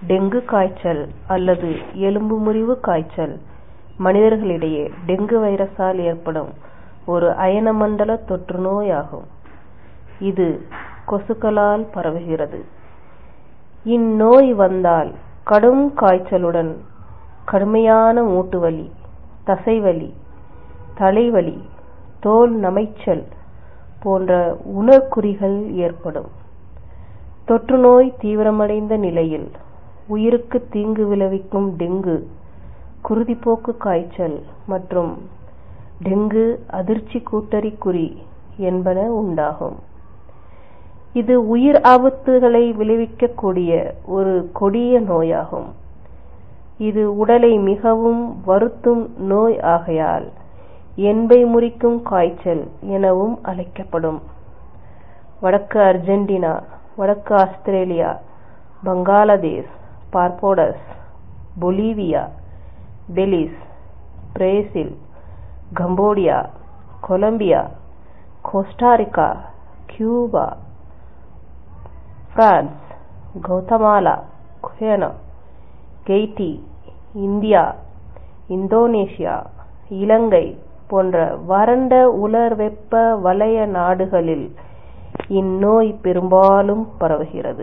Dengue காய்ச்சல் அல்லது எலும்பு முறிவு காய்ச்சல் மனிதர்களிடையே டெங்கு வைரஸால் ஏற்படும் ஒரு அயனமண்டல தொற்றுநோயாகும் இது கொசுக்களால் பரவுகிறது இந்நோய் வந்தால் கடும் காய்ச்சலுடன் கடுமையான மூட்டுவலி தசைவலி தலைவலி தோல் நமைச்சல் போன்ற உணர்குறிகள் ஏற்படும் தொற்றுநோய் தீவிரமடைந்த நிலையில் உயிருக்கு தீங்கு விளைவிக்கும் டெங்கு குருதிப்போக்கு காய்ச்சல் மற்றும் டெங்கு அதிர்ச்சி கூட்டறிகுறி என்பன உண்டாகும் இது உயிர் ஆபத்துகளை விளைவிக்கக்கூடிய ஒரு கொடிய நோயாகும் இது உடலை மிகவும் வருத்தும் நோய் ஆகையால் என்பை முறிக்கும் காய்ச்சல் எனவும் அழைக்கப்படும் வடக்கு அர்ஜென்டினா வடக்கு Australia Bangladesh Barbados Bolivia Belize Brazil Cambodia Colombia Costa Rica Cuba France Guatemala Guyana Haiti India Indonesia இலங்கை போன்ற வறண்ட உலர் வெப்ப வலய நாடுகளில் இந்நோய் பெரும்பாலும் பரவுகிறது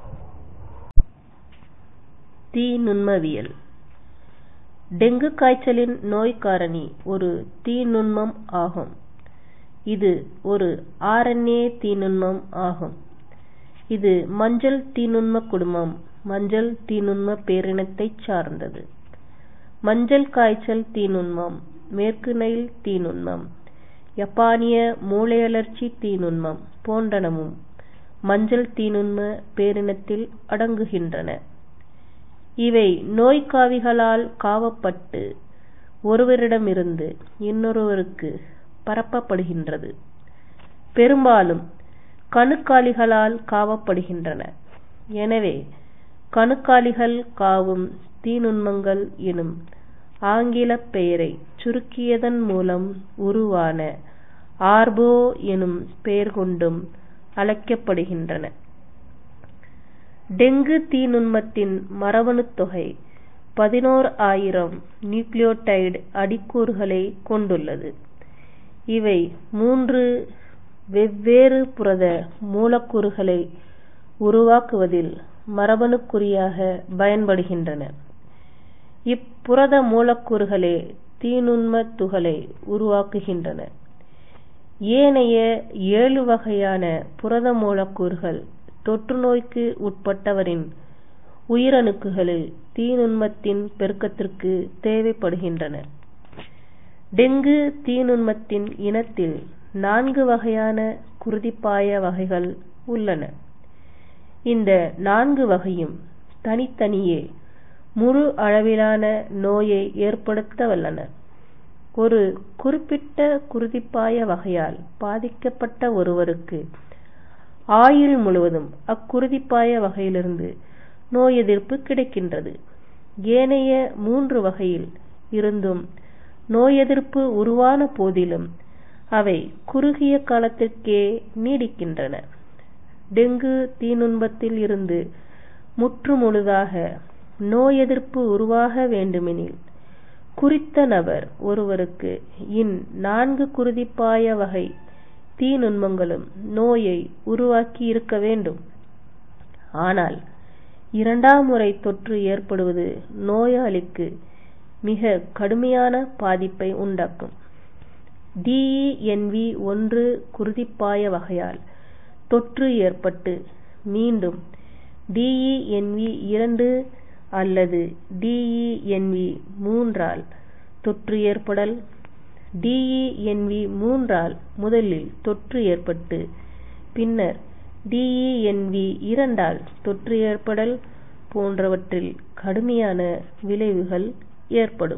தீநுண்மவியல் டெங்கு காய்ச்சலின் நோய் காரணி ஒரு தீநுண்மம் ஆகும் இது ஒரு ஆர்என்ஏ தீநுண்மம் ஆகும் இது மஞ்சள் தீநுண்ம குடும்பம் மஞ்சள் தீநுண்ம பேரினத்தைச் சார்ந்தது மஞ்சள் காய்ச்சல் தீநுண்மம் மேற்கு நைல் தீநுண்மம் யப்பானிய மூளையழற்சி தீநுண்மம் போன்றனவும் மஞ்சள் தீநுண்ம பேரினத்தில் அடங்குகின்றன இவை நோய்க்காவிகளால் காவப்பட்டு ஒருவரிடமிருந்து இன்னொருவருக்கு பரப்பப்படுகின்றது பெரும்பாலும் கணுக்காலிகளால் காவப்படுகின்றன எனவே கணுக்காலிகள் காவும் தீநுண்மங்கள் எனும் ஆங்கிலப் பெயரைச் சுருக்கியதன் மூலம் உருவான ஆர்போ எனும் பெயர் கொண்டும் அழைக்கப்படுகின்றன டெங்கு தீநுண்மத்தின் மரபணுத் தொகை பதினோரு ஆயிரம் நியூக்ளியோடைடு அடிக்கூறுகளைக் கொண்டுள்ளது இவை மூன்று வெவ்வேறு புரத மூலக்கூறுகளை உருவாக்குவதில் மரபணுக்குறியாக பயன்படுகின்றன இப்புரத மூலக்கூறுகளே தீநுண்ம துகளை உருவாக்குகின்றன ஏனைய ஏழு வகையான புரத மூலக்கூறுகள் தொற்றுநோய்க்கு உட்பட்டவரின் உயிரணுக்களில் தீநுண்மத்தின் பெருக்கத்திற்கு தேவைப்படுகின்றன டெங்கு தீநுண்மத்தின் இனத்தில் நான்கு வகையான குருதிப்பாய வகைகள் உள்ளன இந்த நான்கு வகையும் தனித்தனியே முழு அளவிலான நோயை ஏற்படுத்த வல்லன ஒரு குறிப்பிட்ட குருதிப்பாய வகையால் பாதிக்கப்பட்ட ஒருவருக்கு ஆயுள் முழுவதும் அக்குருதிப்பாய வகையிலிருந்து நோய் எதிர்ப்பு கிடைக்கின்றது ஏனைய மூன்று வகையில் இருந்தும் நோய் எதிர்ப்பு உருவான போதிலும் அவை குறுகிய காலத்திற்கே நீடிக்கின்றன டெங்கு தீநுண்மத்தில் இருந்து முற்றுமுழுதாக நோய் எதிர்ப்பு உருவாக வேண்டுமெனில் குறித்த நபர் ஒருவருக்கு இந்நான்கு குருதிப்பாய வகை தீநுண்மங்களும் நோயை உருவாக்கியிருக்க வேண்டும் ஆனால் இரண்டாம் முறை தொற்று ஏற்படுவது நோயாளிக்கு மிக கடுமையான பாதிப்பை உண்டாக்கும் டிஇஎன்வி ஒன்று குருதிப்பாய வகையால் தொற்று ஏற்பட்டு மீண்டும் டிஇஎன்வி இரண்டு அல்லது டிஇஎன்வி மூன்றால் தொற்று ஏற்படல் டிஇஎன்வி மூன்றால் முதலில் தொற்று ஏற்பட்டு பின்னர் டிஇஎன்வி இரண்டால் தொற்று ஏற்படல் போன்றவற்றில் கடுமையான விளைவுகள் ஏற்படும்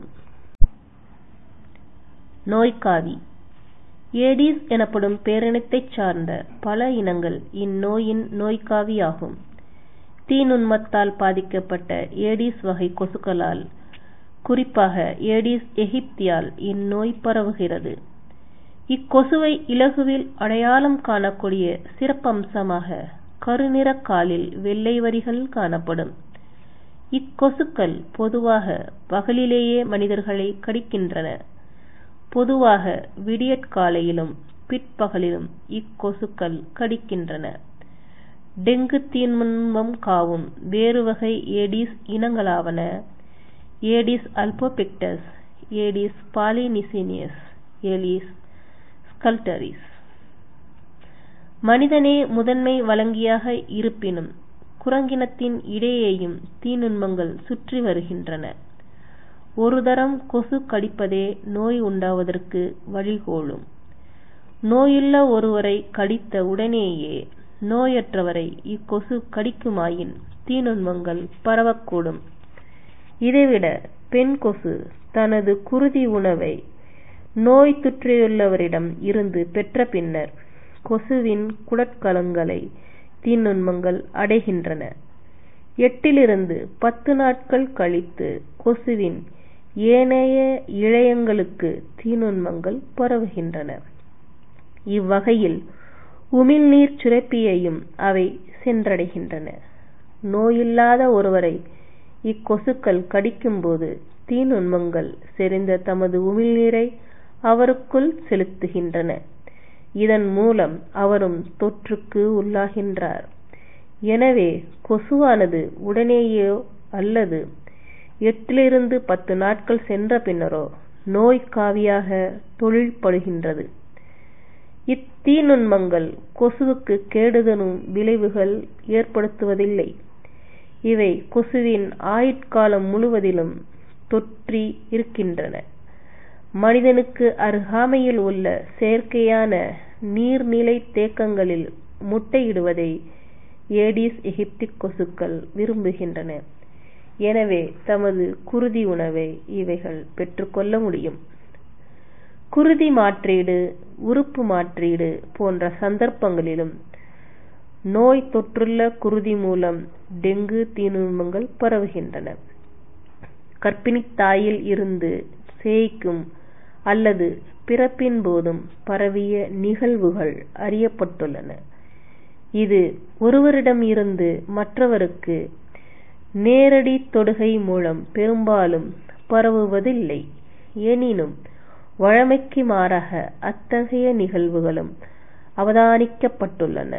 நோய்க்காவி ஏடிஸ் எனப்படும் பேரினத்தைச் சார்ந்த பல இனங்கள் இந்நோயின் நோய்க்காவியாகும் தீநுண்மத்தால் பாதிக்கப்பட்ட ஏடிஸ் வகை கொசுக்களால் குறிப்பாக ஏடிஸ் எகிப்தியால் இந்நோய் பரவுகிறது இக்கொசுவை இலகுவில் அடையாளம் காணக்கூடிய சிறப்பம்சமாக கருநிறக் காலில் வெள்ளை வரிகள் காணப்படும் இக்கொசுக்கள் பொதுவாக பகலிலேயே மனிதர்களை கடிக்கின்றன பொதுவாக விடியற்காலையிலும் பிற்பகலிலும் இக்கொசுக்கள் கடிக்கின்றன டெங்கு தீநுண்மம் காவும் வேறு வகை ஏடிஸ் இனங்களாவன Aedes albopictus Aedes polynesiensis Aedes scutellaris மனிதனே முதன்மை வழங்கியாக இருப்பினும் குரங்கினத்தின் இடையேயும் தீநுண்மங்கள் சுற்றி வருகின்றன ஒரு தரம் கொசு கடிப்பதே நோய் உண்டாவதற்கு வழிகோலும் நோயுள்ள ஒருவரை கடித்த உடனேயே நோயற்றவரை இக்கொசு கடிக்குமாயின் தீநுண்மங்கள் பரவக்கூடும் இதைவிட பெண் கொசு தனது குருதி உணவை நோய் தொற்றியுள்ளவரிடம் இருந்து பெற்ற பின்னர் கொசுவின் குடற்கலங்களை தீநுண்மங்கள் அடைகின்றன எட்டிலிருந்து பத்து நாட்கள் கழித்து கொசுவின் ஏனைய இழையங்களுக்கு தீநுண்மங்கள் பரவுகின்றன இவ்வகையில் உமிழ்நீர் சுரப்பியையும் அவை சென்றடைகின்றன நோயில்லாத ஒருவரை இக்கொசுக்கள் கடிக்கும்போது தீநுண்மங்கள் செறிந்த தமது உமிழ்நீரை அவருக்குள் செலுத்துகின்றன இதன் மூலம் அவரும் தொற்றுக்கு உள்ளாகின்றார் எனவே கொசுவானது உடனேயோ அல்லது எட்டிலிருந்து பத்து நாட்கள் சென்ற பின்னரோ நோய் காவியாக தொழில்படுகின்றது இத்தீநுண்மங்கள் கொசுவுக்கு கேடுதரும் விளைவுகள் ஏற்படுத்துவதில்லை இவை கொசுவின் ஆயுட்காலம் முழுவதிலும் தொற்றி இருக்கின்றன மனிதனுக்கு அருகாமையில் உள்ள செயற்கையான நீர்நிலை தேக்கங்களில் முட்டையிடுவதை ஏடிஸ் எகிப்திக் கொசுக்கள் விரும்புகின்றன எனவே தமது குருதி உணவை இவைகள் பெற்றுக்கொள்ள முடியும் குருதி மாற்றீடு உறுப்பு மாற்றீடு போன்ற சந்தர்ப்பங்களிலும் நோய் தொற்றுள்ள குருதி மூலம் டெங்கு தீநுண்மங்கள் பரவுகின்றன கர்ப்பிணித் தாயில் இருந்து சேய்க்கும் அல்லது பிறப்பின் போதும் பரவிய நிகழ்வுகள் அறியப்பட்டுள்ளன இது ஒருவரிடம் இருந்து மற்றவருக்கு நேரடி தொடுகை மூலம் பெரும்பாலும் பரவுவதில்லை எனினும் வழமைக்கு மாறாக அத்தகைய நிகழ்வுகளும் அவதானிக்கப்பட்டுள்ளன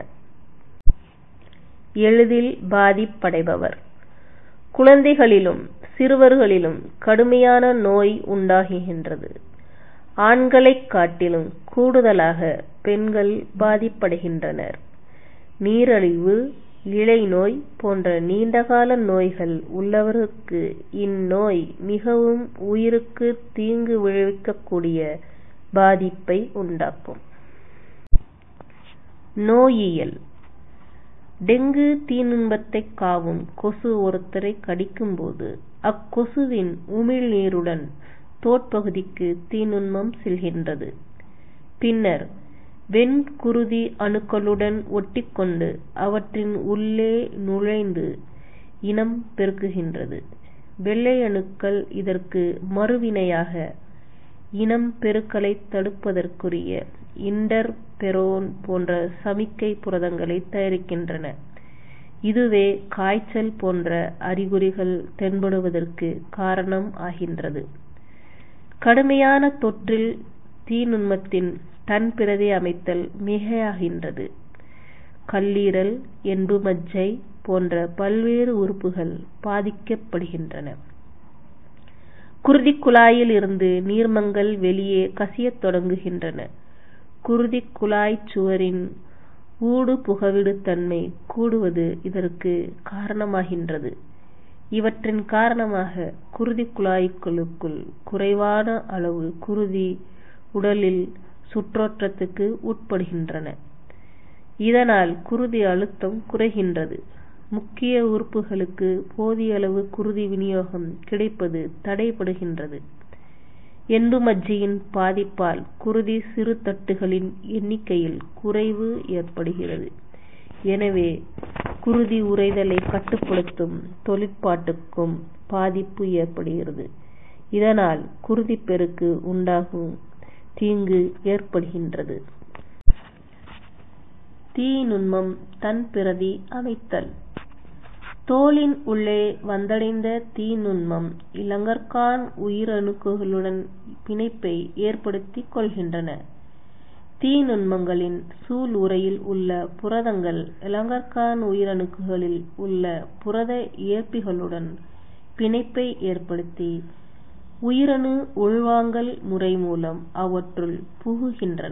எளிதில் பாதிப்படைபவர் குழந்தைகளிலும் சிறுவர்களிலும் கடுமையான நோய் உண்டாகுகின்றது ஆண்களைக் காட்டிலும் கூடுதலாக பெண்கள் பாதிப்படைகின்றனர் நீரழிவு இழைநோய் போன்ற நீண்டகால நோய்கள் உள்ளவருக்கு இந்நோய் மிகவும் உயிருக்கு தீங்கு விளைவிக்கக்கூடிய பாதிப்பை உண்டாக்கும் நோயியல் டெங்கு தீநுண்மத்தைக் காவும் கொசு ஒருத்தரை கடிக்கும்போது அக்கொசுவின் உமிழ்நீருடன் தோற்பகுதிக்கு தீநுண்மம் செல்கின்றது பின்னர் வெண்குருதி அணுக்களுடன் ஒட்டிக்கொண்டு அவற்றின் உள்ளே நுழைந்து இனம் பெருக்குகின்றது வெள்ளை அணுக்கள் இதற்கு மறுவினையாக இனம் பெருக்கலைத் தடுப்பதற்குரிய இன்டர்பெரோன் போன்ற சமிக்கை புரதங்களை தயாரிக்கின்றன இதுவே காய்ச்சல் போன்ற அறிகுறிகள் தென்படுவதற்கு காரணம் ஆகின்றது கடுமையான தொற்றில் தீநுண்மத்தின் தன்பிரதி அமைத்தல் மிகையாகின்றது கல்லீரல் என்பு மஜ்ஜை போன்ற பல்வேறு உறுப்புகள் பாதிக்கப்படுகின்றன குருதிக் குழாயில் இருந்து நீர்மங்கள் வெளியே கசியத் தொடங்குகின்றன குருதிக் குழாய்ச் சுவரின் ஊடுபுகவிடுதன்மை கூடுவது இதற்கு காரணமாகின்றது இவற்றின் காரணமாக குருதிக் குழாய்களுக்குள் குறைவான அளவு குருதி உடலில் சுற்றோட்டத்துக்கு உட்படுகின்றன இதனால் குருதி அழுத்தம் குறைகின்றது முக்கிய உறுப்புகளுக்கு போதிய அளவு குருதி விநியோகம் கிடைப்பது தடைபடுகின்றது எண்டு மஜ்ஜையின் பாதிப்பால் குருதி சிறுதட்டுகளின் எண்ணிக்கையில் குறைவு ஏற்படுகிறது எனவே குருதி உறைதலை கட்டுப்படுத்தும் தொழிற்பாட்டுக்கும் பாதிப்பு ஏற்படுகிறது இதனால் குருதிப்பெருக்கு உண்டாகும் தீங்கு ஏற்படுகின்றது தீநுண்மம் தன்பிரதி அமைத்தல் தோலின் உள்ளே வந்தடைந்த தீநுண்மம் இலங்கர்கான் உயிரணுக்களுடன் பிணைப்பை ஏற்படுத்திக் கொள்கின்றன. தீநுண்மங்களின் சூல் உறையில் உள்ள புரதங்கள் இலங்கர்கான் உயிரணுக்களில் உள்ள புரத ஏற்பிகளுடன் பிணைப்பை ஏற்படுத்தி உயிரணு உள்வாங்கல் முறை மூலம் அவற்றுள் புகுகின்றன.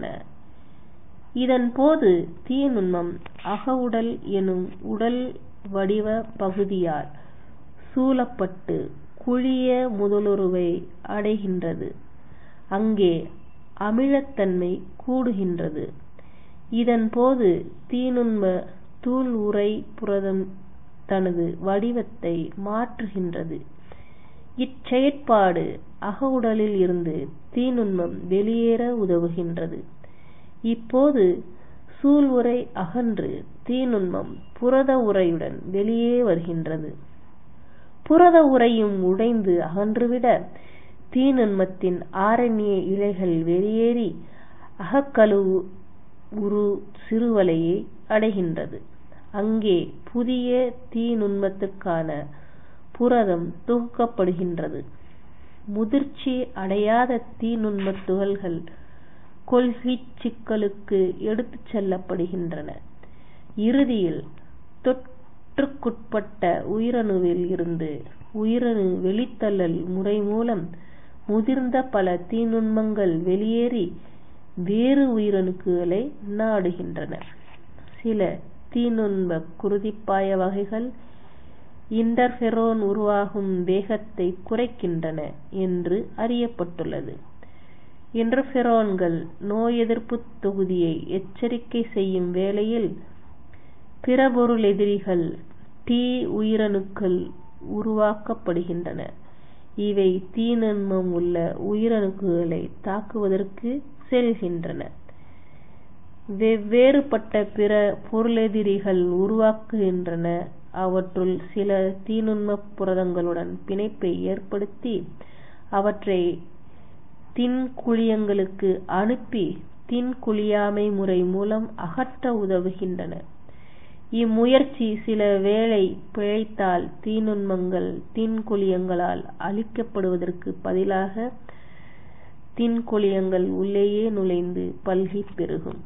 இதன் போது தீநுண்மம் அகவுடல் எனும் உடல் வடிவப் பகுதியால் சூழப்பட்டு குழிய முதலுருவை அடைகின்றது. அங்கே அமிலத்தன்மை கூடுகின்றது. இதன் போது தீநுண்ம தூள் உறை புரதம் தனது வடிவத்தை மாற்றுகின்றது. இச்செயற்பாடு அகவுடலில் இருந்து தீநுண்மம் வெளியேற உதவுகின்றது. இப்போது சூல் உறை அகன்று தீநுண்மம் புரத உறையுடன் வெளியே வருகின்றது. புரத உறையும் உடைந்து அகன்றுவிட தீநுண்மத்தின் ஆர். என். ஏ. இழைகள் வெளியேறி அகக்கருவுரு சிறுவலையை அடைகின்றது. அங்கே புதிய தீநுண்மத்துக்கான புரதம் தொகுக்கப்படுகின்றது. முதிர்ச்சி அடையாத தீநுண்மத் துகள்கள் கொல்கிச் சிக்கலுக்கு எடுத்துச் செல்லப்படுகின்றன. இறுதியில் தொற்றுக்குட்பட்ட உயிரணுவில் இருந்து உயிரணு வெளித்தள்ளல் முறை மூலம் முதிர்ந்த பல தீநுண்மங்கள் வெளியேறி வேறு உயிரணுக்களை நாடுகின்றன. சில தீநுண்மக் குருதிப்பாய வகைகள் இன்டர்பெரோன் உருவாகும் வேகத்தைக் குறைக்கின்றன என்று அறியப்பட்டுள்ளது. இன்டர்பெரோன்கள் நோயெதிர்ப்புத் தொகுதியை எச்சரிக்கை செய்யும் வேளையில் பிறபொருளெதிரிகள் டி உயிரணுக்கள் உருவாக்கப்படுகின்றன. இவை தீநுண்மம் உள்ள உயிரணுக்களைத் தாக்குவதற்குச் செல்கின்றன. வெவ்வேறுபட்ட பிற பொருளெதிரிகள் உருவாகின்றன. அவற்றுள் சில தீநுண்மப் புரதங்களுடன் பிணைப்பை ஏற்படுத்தி அவற்றை தின்குழியங்களுக்கு அனுப்பி தின்குழியாமை முறை மூலம் அகற்ற உதவுகின்றன. இம்முயற்சி சில வேளை பிழைத்தால் தீநுண்மங்கள் தின்குழியங்களால் அழிக்கப்படுவதற்குப் பதிலாக தின்குழியங்கள் உள்ளேயே நுழைந்து பல்கிப் பெருகும்.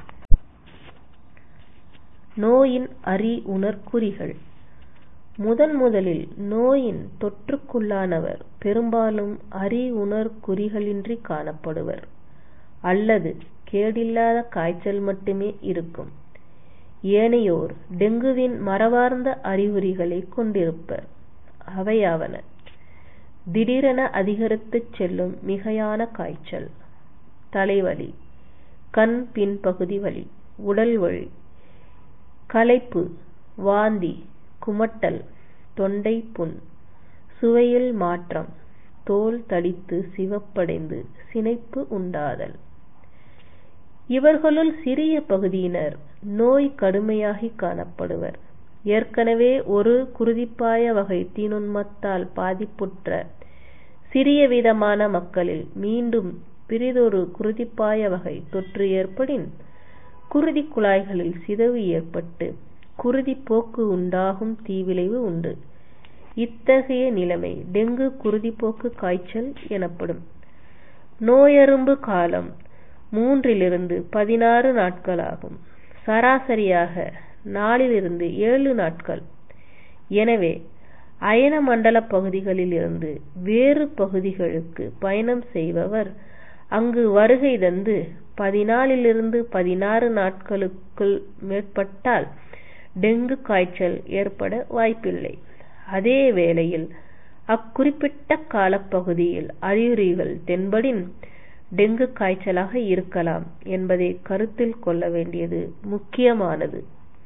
நோயின் அறிவுணர் குறிகள் முதன்முதலில் நோயின் தொற்றுக்குள்ளானவர் பெரும்பாலும் அறிவுணர் குறிகளின்றிக் காணப்படுவர். அல்லது கேடில்லாத காய்ச்சல் மட்டுமே இருக்கும். ஏனையோர் டெங்குவின் மரபார்ந்த அறிகுறிகளைக் கொண்டிருப்பர். அவையாவன திடீரென அதிகரித்துச் செல்லும் மிகையான காய்ச்சல், தலைவலி, கண் பின்பகுதி வலி, உடல் வலி, களைப்பு, வாந்தி, குமட்டல், தொண்டைப் புண், சுவையில் மாற்றம், தோல் தடித்து சிவப்படைந்து சினைப்பு உண்டாதல். இவர்களுள் சிறிய பகுதியினர் நோய் கடுமையாகிக் காணப்படுவர். ஏற்கனவே ஒரு குருதிப்பாய வகை தீநுண்மத்தால் பாதிப்புற்ற சிறிய வீதமான மக்களில் மீண்டும் பிறிதொரு குருதிப்பாய வகை தொற்று ஏற்படின் குருதிக் குழாய்களில் சிதைவு ஏற்பட்டு குருதிப் போக்கு உண்டாகும் தீவிளைவு உண்டு. இத்தகைய நிலைமை டெங்கு குருதிப்போக்கு காய்ச்சல் எனப்படும். நோயரும்பு காலம் மூன்றிலிருந்து பதினாறு நாட்களாகும். சராசரியாக நாலிலிருந்து ஏழு நாட்கள். எனவே அயன மண்டலப் பகுதிகளில் இருந்து வேறு பகுதிகளுக்கு பயணம் செய்பவர் அங்கு வருகை தந்து பதினாலிலிருந்து பதினாறு நாட்களுக்குள் மேற்பட்டால் டெங்கு காய்ச்சல் ஏற்பட வாய்ப்பில்லை. அதே வேளையில் அக்குறிப்பிட்ட காலப்பகுதியில் அறிகுறிகள் தென்படின் டெங்கு காய்ச்சலாக இருக்கலாம் என்பதைக் கருத்தில் கொள்ள வேண்டியது முக்கியமானது.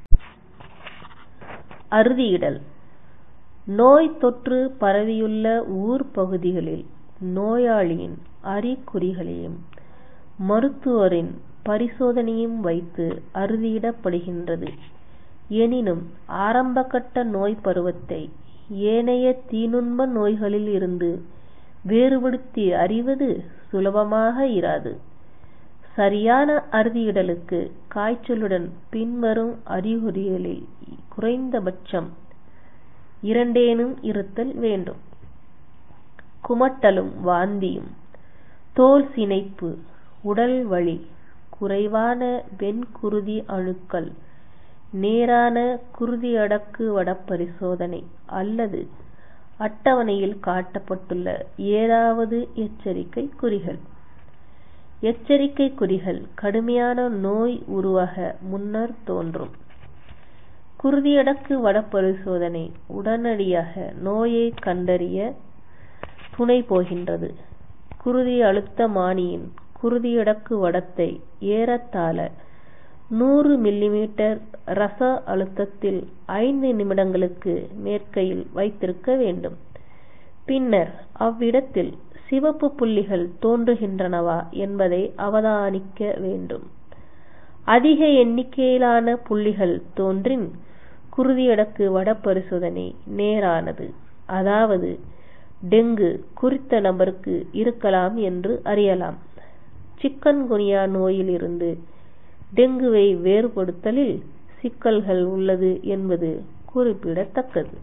அறுதியிடல் நோய்த் தொற்று பரவியுள்ள ஊர் பகுதிகளில் நோயாளியின் அறிகுறிகளையும் மருத்துவரின் பரிசோதனையையும் வைத்து அறுதியிடப்படுகின்றது. எனினும் ஆரம்பகட்ட நோய்ப் பருவத்தை ஏனைய தீநுண்ம நோய்களில் இருந்து வேறுபடுத்தி அறிவது சுலபமாக இராது. சரியான அறுதியிடலுக்கு காய்ச்சலுடன் பின்வரும் அறிகுறிகளில் குறைந்தபட்சம் இரண்டேனும் இருத்தல் வேண்டும் குமட்டலும் வாந்தியும் தோல் சினைப்பு உடல் வலி குறைவான வெண்குருதி அணுக்கள் நேரான குருதியடக்கு வடப்பரிசோதனை அல்லது அட்டவணையில் காட்டப்பட்டுள்ள ஏதாவது எச்சரிக்கை குறிகள் எச்சரிக்கை குறிகள் கடுமையான நோய் உருவக முன்னர் தோன்றும் குருதியடக்கு வடப்பரிசோதனை உடனடியாக நோயை கண்டறிய துணை போகின்றது குருதி அழுத்தமானியின் குருதியடக்கு வடத்தை ஏறத்தாழ நூறு மில்லிமீட்டர் ரச அழுத்தத்தில் ஐந்து நிமிடங்களுக்கு மேற்கையில் வைத்திருக்க வேண்டும் பின்னர் அவ்விடத்தில் சிவப்பு புள்ளிகள் தோன்றுகின்றனவா என்பதை அவதானிக்க வேண்டும் அதிக எண்ணிக்கையிலான புள்ளிகள் தோன்றின் குருதியடக்கு வடப்பரிசோதனை நேரானது அதாவது டெங்கு குறித்த நபருக்கு இருக்கலாம் என்று அறியலாம் சிக்கன்குனியா நோயிலிருந்து டெங்குவை வேறுபடுத்தலில் சிக்கல்கள் உள்ளது என்பது குறிப்பிடத்தக்கது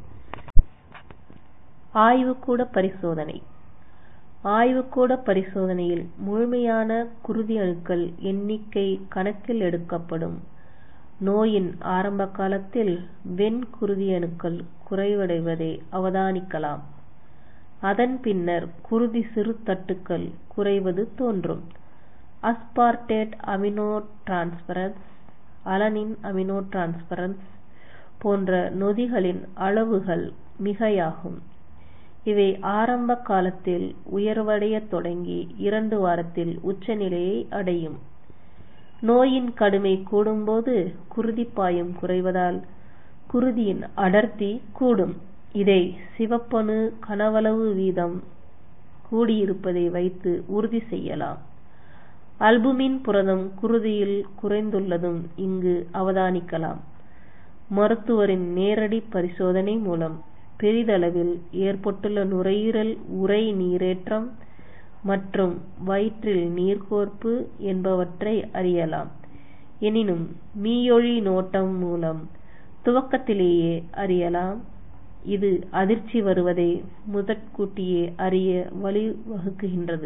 ஆய்வுக்கூட பரிசோதனை ஆய்வுக்கூட பரிசோதனையில் முழுமையான குருதி அணுக்கள் எண்ணிக்கை கணக்கில் எடுக்கப்படும் நோயின் ஆரம்ப காலத்தில் வெண் குருதி அணுக்கள் குறைவடைவதை அவதானிக்கலாம் அதன் பின்னர் குருதி சிறு தட்டுக்கள் குறைவது தோன்றும் aspartate amino transferase alanine amino transferase போன்ற நொதிகளின் அளவுகள் மிகையாகும் இவை ஆரம்ப காலத்தில் உயர்வடையத் தொடங்கி இரண்டு வாரத்தில் உச்சநிலையை அடையும் நோயின் கடுமை கூடும்போது குருதிப்பாயம் குறைவதால் குருதியின் அடர்த்தி கூடும் இதை சிவப்பணு கனவளவு வீதம் கூடியிருப்பதை வைத்து உறுதி செய்யலாம் அல்புமின் புரதம் குருதியில் குறைந்துள்ளதும் இங்கு அவதானிக்கலாம் மருத்துவரின் நேரடி பரிசோதனை மூலம் பெரிதளவில் ஏற்பட்டுள்ள நுரையீரல் உறை நீரேற்றம் மற்றும் வயிற்றில் நீர்கோர்ப்பு என்பவற்றை அறியலாம் எனினும் மீயொழி நோட்டம் மூலம் துவக்கத்திலேயே அறியலாம் இது அதிர்ச்சி வருவதை முதற்கூட்டியே அறிய வழிவகுக்கின்றது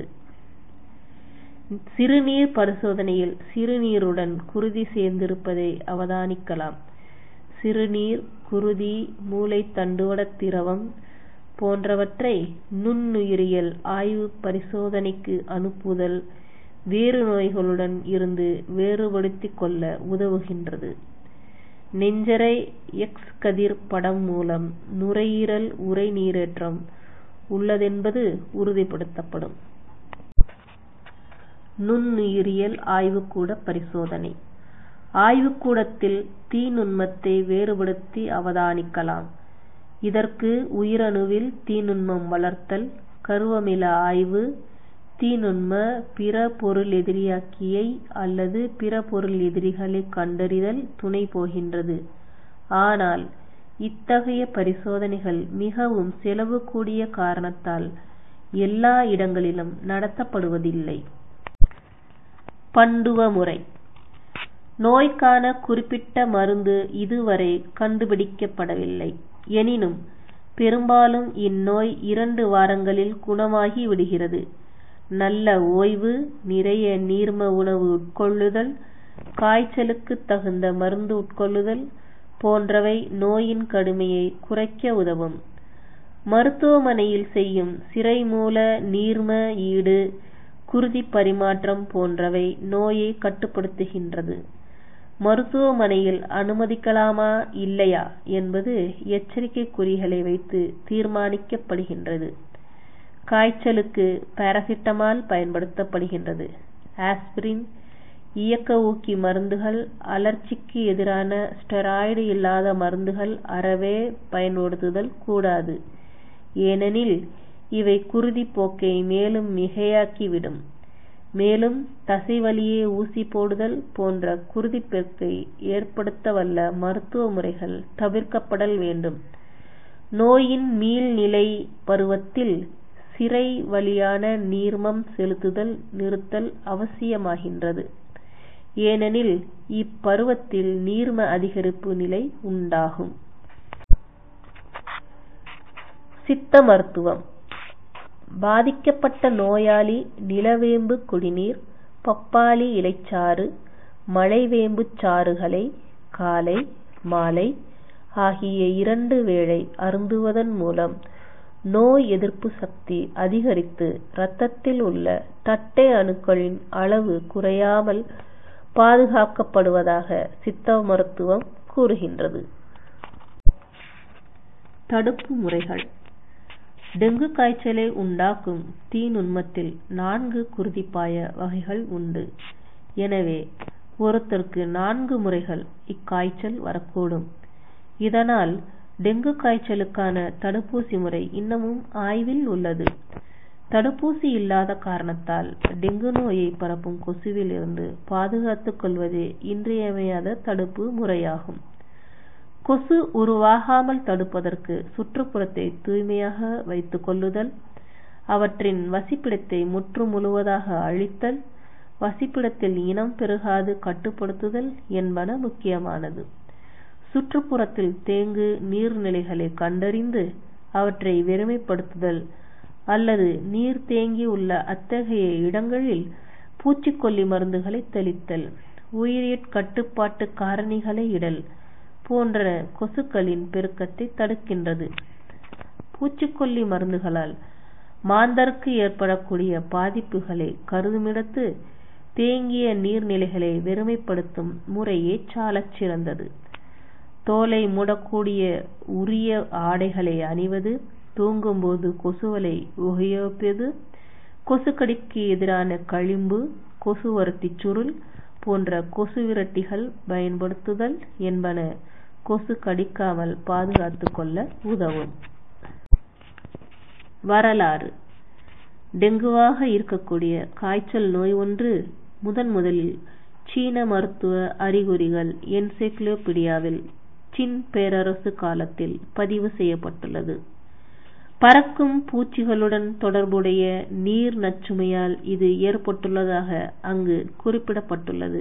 சிறுநீர் பரிசோதனையில் சிறுநீருடன் குருதி சேர்ந்திருப்பதை அவதானிக்கலாம் சிறுநீர் குருதி மூளை தண்டுவட திரவம் போன்றவற்றை நுண்ணுயிரியல் ஆய்வு பரிசோதனைக்கு அனுப்புதல் வேறு நோய்களுடன் இருந்து வேறுபடுத்திக் கொள்ள உதவுகின்றது நெஞ்சறை எக்ஸ் கதிர் படம் மூலம் நுரையீரல் உறை நீரேற்றம் உள்ளதென்பது உறுதிப்படுத்தப்படும் நுண்ணுயிரியல் ஆய்வுக்கூட பரிசோதனை ஆய்வுக்கூடத்தில் தீநுண்மத்தை வேறுபடுத்தி அவதானிக்கலாம் இதற்கு உயிரணுவில் தீநுண்மம் வளர்த்தல் கருவமில ஆய்வு தீநுண்ம பிற பொருளெதிரியாக்கியை அல்லது பிற பொருள் எதிரிகளை கண்டறிதல் துணை போகின்றது ஆனால் இத்தகைய பரிசோதனைகள் மிகவும் செலவு கூடிய காரணத்தால் எல்லா இடங்களிலும் நடத்தப்படுவதில்லை பண்டுவ முறை நோய்க்கான குறிப்பிட்ட மருந்து இதுவரை கண்டுபிடிக்கப்படவில்லை எனினும் பெரும்பாலும் இந்நோய் இரண்டு வாரங்களில் குணமாகி விடுகிறது நல்ல ஓய்வு நிறைய நீர்ம உணவு உட்கொள்ளுதல் காய்ச்சலுக்கு தகுந்த மருந்து உட்கொள்ளுதல் போன்றவை நோயின் கடுமையை குறைக்க உதவும் மருத்துவமனையில் செய்யும் சிரைமூல நீர்ம ஈடு குருதி பரிமாற்றம் போன்றவை நோயை கட்டுப்படுத்துகின்றது மருத்துவமனையில் அனுமதிக்கலாமா இல்லையா என்பது எச்சரிக்கை குறிகளை வைத்து தீர்மானிக்கப்படுகின்றது காய்ச்சலுக்கு பாராசிட்டமால் பயன்படுத்தப்படுகின்றது ஆஸ்பிரின் இயக்க ஊக்கி மருந்துகள் அலர்ச்சிக்கு எதிரான ஸ்டெராய்டு இல்லாத மருந்துகள் அறவே பயன்படுத்துதல் கூடாது ஏனெனில் இவை குருதி போக்கை மேலும் மிகையாக்கிவிடும் மேலும் தசைவலியே ஊசி போடுதல் போன்ற குருதிப்பெருக்கை ஏற்படுத்தவல்ல மருத்துவ முறைகள் தவிர்க்கப்படல் வேண்டும் நோயின் மீள்நிலை பருவத்தில் சிரை வழியான நீர்மம் செலுத்துதல் நிறுத்தல் அவசியமாகின்றது ஏனெனில் இப்பருவத்தில் நீர்ம அதிகரிப்பு நிலை உண்டாகும் சித்த மருத்துவம் பாதிக்கப்பட்ட நோயாளி நிலவேம்பு குடிநீர் பப்பாளி இலைச்சாறு மலைவேம்புச் சாறுகளை காலை மாலை ஆகிய இரண்டு வேளை அருந்துவதன் மூலம் நோய் எதிர்ப்பு சக்தி அதிகரித்து இரத்தத்தில் உள்ள தட்டை அணுக்களின் அளவு குறையாமல் பாதுகாக்கப்படுவதாக சித்த மருத்துவம் கூறுகின்றது தடுப்பு முறைகள் டெங்கு காய்ச்சலை உண்டாக்கும் தீநுண்மத்தில் நான்கு குருதிப்பாய வகைகள் உண்டு எனவே ஒருத்தருக்கு நான்கு முறைகள் இக்காய்ச்சல் வரக்கூடும் இதனால் டெங்கு காய்ச்சலுக்கான தடுப்பூசி முறை இன்னமும் ஆய்வில் உள்ளது தடுப்பூசி இல்லாத காரணத்தால் டெங்கு நோயை பரப்பும் கொசுவில் இருந்து பாதுகாத்துக் கொள்வதே இன்றியமையாத தடுப்பு முறையாகும் கொசு உருவாகாமல் தடுப்பதற்கு சுற்றுப்புறத்தை தூய்மையாக வைத்துக் கொள்ளுதல் அவற்றின் வசிப்பிடத்தை முற்று முழுவதாக அழித்தல் வசிப்பிடத்தில் இனம் பெருகாது கட்டுப்படுத்துதல் என்பன முக்கியமானது சுற்றுப்புறத்தில் தேங்கு நீர்நிலைகளை கண்டறிந்து அவற்றை வெறுமைப்படுத்துதல் அல்லது நீர் தேங்கி உள்ள அத்தகைய இடங்களில் பூச்சிக்கொல்லி மருந்துகளை தெளித்தல் உயிரியற் கட்டுப்பாட்டு காரணிகளை இடல் போன்ற கொசுக்களின் பெருக்கத்தை தடுக்கின்றது பூச்சிக்கொல்லி மருந்துகளால் மாந்தருக்கு ஏற்படக்கூடிய பாதிப்புகளை கருதுமிடத்து தேங்கிய நீர்நிலைகளை வெறுமைப்படுத்தும் முறையே சாலச் சிறந்தது தோலை மூடக்கூடிய உரிய ஆடைகளை அணிவது தூங்கும்போது கொசுவலை உபயோகிப்பது கொசுக்கடிக்கு எதிரான களிம்பு கொசுவர்த்தி சுருள் போன்ற கொசு விரட்டிகள் பயன்படுத்துதல் என்பன கொசு கடிக்காமல் பாதுகாத்துக் கொள்ள உதவும் வரலாறு டெங்குவாக இருக்கக்கூடிய காய்ச்சல் நோய் ஒன்று முதன் முதலில் சீன மருத்துவ அறிகுறிகள் என்சைக்ளோபீடியாவில் சின் பேரரசு காலத்தில் பதிவு செய்யப்பட்டுள்ளது பறக்கும் பூச்சிகளுடன் தொடர்புடைய நீர் நச்சுமையால் இது ஏற்பட்டுள்ளதாக அங்கு குறிப்பிடப்பட்டுள்ளது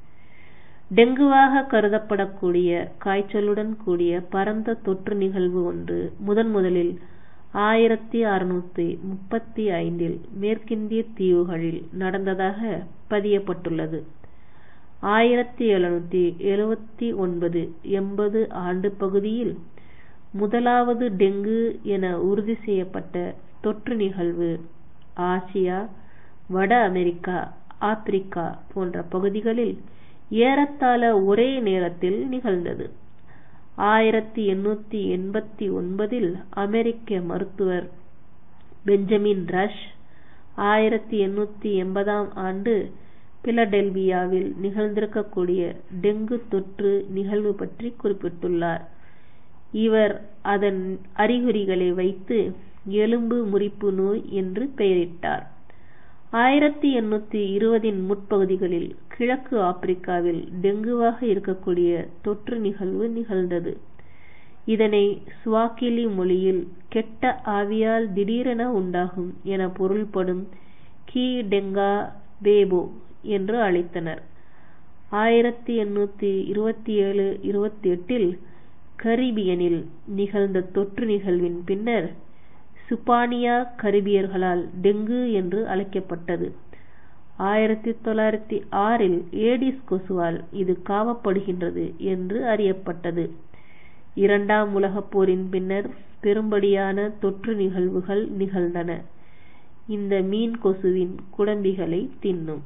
டெங்குவாக கருதப்படக்கூடிய காய்ச்சலுடன் கூடிய பரந்த தொற்று நிகழ்வு ஒன்று முதன் முதலில் ஆயிரத்தி அறுநூத்தி முப்பத்தி ஐந்தில் மேற்கிந்திய தீவுகளில் நடந்ததாக பதியப்பட்டுள்ளது ஆயிரத்தி எழுநூத்தி எழுவத்தி ஒன்பது எண்பது ஆண்டு பகுதியில் முதலாவது டெங்கு என உறுதி செய்யப்பட்ட தொற்று நிகழ்வு ஆசியா வட அமெரிக்கா ஆப்பிரிக்கா போன்ற பகுதிகளில் ஏறத்தாழ ஒரே நேரத்தில் நிகழ்ந்தது ஆயிரத்தி எண்ணூத்தி எண்பத்தி ஒன்பதில் அமெரிக்க மருத்துவர் பெஞ்சமின் ரஷ் ஆயிரத்தி எண்ணூத்தி எண்பதாம் ஆண்டு பிலடெல்பியாவில் நிகழ்ந்திருக்கக்கூடிய டெங்கு தொற்று நிகழ்வு பற்றி குறிப்பிட்டுள்ளார் இவர் அதன் அறிகுறிகளை வைத்து எலும்பு முறிப்பு நோய் என்று பெயரிட்டார் ஆயிரத்தி எண்ணூத்தி இருபதின் முற்பகுதிகளில் கிழக்கு ஆப்பிரிக்காவில் டெங்குவாக இருக்கக்கூடிய தொற்று நிகழ்வு நிகழ்ந்தது இதனை சுவாக்கிலி மொழியில் கெட்ட ஆவியால் திடீரென உண்டாகும் என பொருள்படும் கீ டெங்கா பேபோ என்று அழைத்தனர் ஆயிரத்தி எண்ணூத்தி இருபத்தி ஏழு இருபத்தி எட்டில் கரிபியனில் நிகழ்ந்த தொற்று நிகழ்வின் பின்னர் சுப்பானியா கரிபியர்களால் டெங்கு என்று அழைக்கப்பட்டது ஆயிரத்தி தொள்ளாயிரத்தி ஆறில் ஏடிஸ் கொசுவால் இது காவப்படுகின்றது என்று அறியப்பட்டது இரண்டாம் உலகப் போரின் பின்னர் பெரும்படியான தொற்று நிகழ்வுகள் நிகழ்ந்தன இந்த மீன் கொசுவின் குடம்பிகளை தின்னும்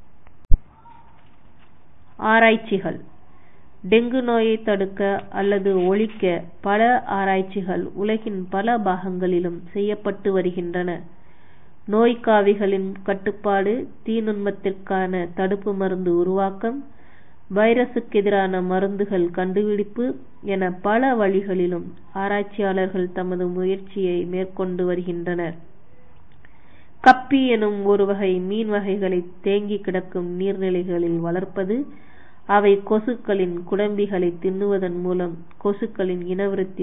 ஆராய்ச்சிகள் டெங்கு நோயை தடுக்க அல்லது ஒழிக்க பல ஆராய்ச்சிகள் உலகின் பல பாகங்களிலும் செய்யப்பட்டு வருகின்றன நோய்க்காவிகளின் கட்டுப்பாடு தீநுண்மத்திற்கான தடுப்பு மருந்து உருவாக்கம் வைரசுக்கு எதிரான மருந்துகள் கண்டுபிடிப்பு என பல வழிகளிலும் ஆராய்ச்சியாளர்கள் தமது முயற்சியை மேற்கொண்டு வருகின்றனர் கப்பி எனும் ஒரு வகை மீன் வகைகளை தேங்கி கிடக்கும் நீர்நிலைகளில் வளர்ப்பது அவை கொசுக்களின் குடம்பிகளை தின்னுவதன் மூலம் கொசுக்களின் இனவிருத்தி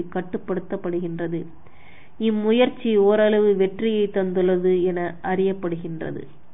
கட்டுப்படுத்தப்படுகின்றது இம்முயற்சி ஓரளவு வெற்றியை தந்துள்ளது என அறியப்படுகின்றது